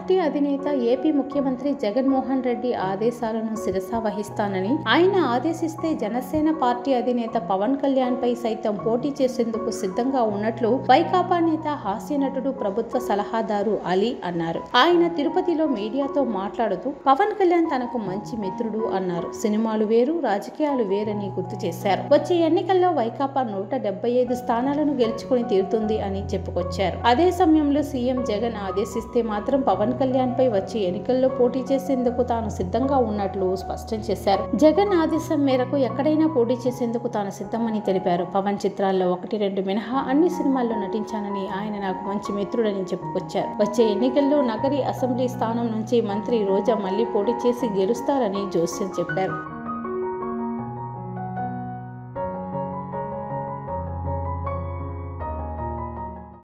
party అధినేత AP ముఖ్యమంత్రి జగన్మోహన్ రెడ్డి ఆదేశాలను శిరసా వహిస్తానని ఆయన ఆదేశిస్తే జనసేన పార్టీ అధినేత పవన్ కళ్యాణ్ పై సైతం పోటీ చేసేందుకు సిద్ధంగా ఉన్నట్లు వైకాపా నేత హాస్య నటుడు ప్రభుత్వ సలహాదారు అలీ అన్నారు ఆయన తిరుపతిలో మీడియాతో మాట్లాడుతూ పవన్ కళ్యాణ్ తనకు మంచి మిత్రుడు అన్నారు సినిమాలు వేరు రాజకీయాలు వేరని గుర్తు చేశారు వచ్చే ఎన్నికల్లో వైకాపా నూట డెబ్బై ఐదు స్థానాలను గెలుచుకుని తీరుతుంది అని చెప్పుకొచ్చారు అదే సమయంలో సీఎం జగన్ ఆదేశిస్తే మాత్రం పవన్ కళ్యాణ్ పై వచ్చే ఎన్నికల్లో పోటీ చేసేందుకు తాను సిద్ధంగా ఉన్నట్లు స్పష్టం చేశారు జగన్ ఆదేశం మేరకు ఎక్కడైనా పోటీ చేసేందుకు తాను సిద్ధమని తెలిపారు పవన్ చిత్రాల్లో ఒకటి రెండు మినహా అన్ని సినిమాల్లో నటించానని ఆయన నాకు మంచి మిత్రుడని చెప్పుకొచ్చారు వచ్చే ఎన్నికల్లో నగరి అసెంబ్లీ స్థానం నుంచి మంత్రి రోజా మళ్లీ పోటీ చేసి గెలుస్తారని జోస్యం చెప్పారు